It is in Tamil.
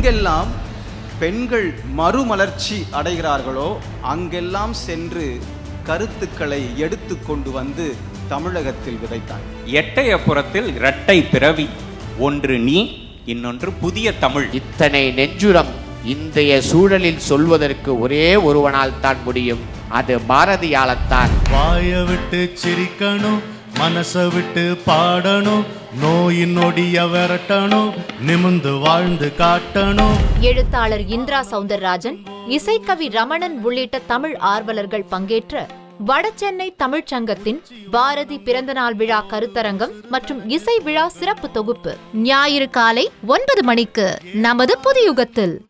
எங்கெல்லாம் பெண்கள் மறுமலர்ச்சி அடைகிறார்களோ அங்கெல்லாம் சென்று கருத்துக்களை எடுத்து கொண்டு வந்து தமிழகத்தில் விதைத்தார் எட்டயபுரத்தில் இரட்டை பிறவி ஒன்று நீ இன்னொன்று புதிய தமிழ் இத்தனை நெஞ்சுரம் இன்றைய சூழலில் சொல்வதற்கு ஒரே ஒருவனால் தான் முடியும் அது பாரதியாலத்தான் வாய விட்டு சிரிக்கணும் மனச விட்டு பாடணும் நோயின் நொடிய விரட்டணும் நிமிந்து வாழ்ந்து காட்டணும் எழுத்தாளர் இந்திரா சவுந்தரராஜன் இசைக்கவி ரமணன் உள்ளிட்ட தமிழ் ஆர்வலர்கள் பங்கேற்ற வடசென்னை தமிழ்ச் சங்கத்தின் பாரதி பிறந்தநாள் விழா கருத்தரங்கம் மற்றும் இசை விழா சிறப்பு தொகுப்பு ஞாயிறு காலை ஒன்பது மணிக்கு நமது புதியுகத்தில்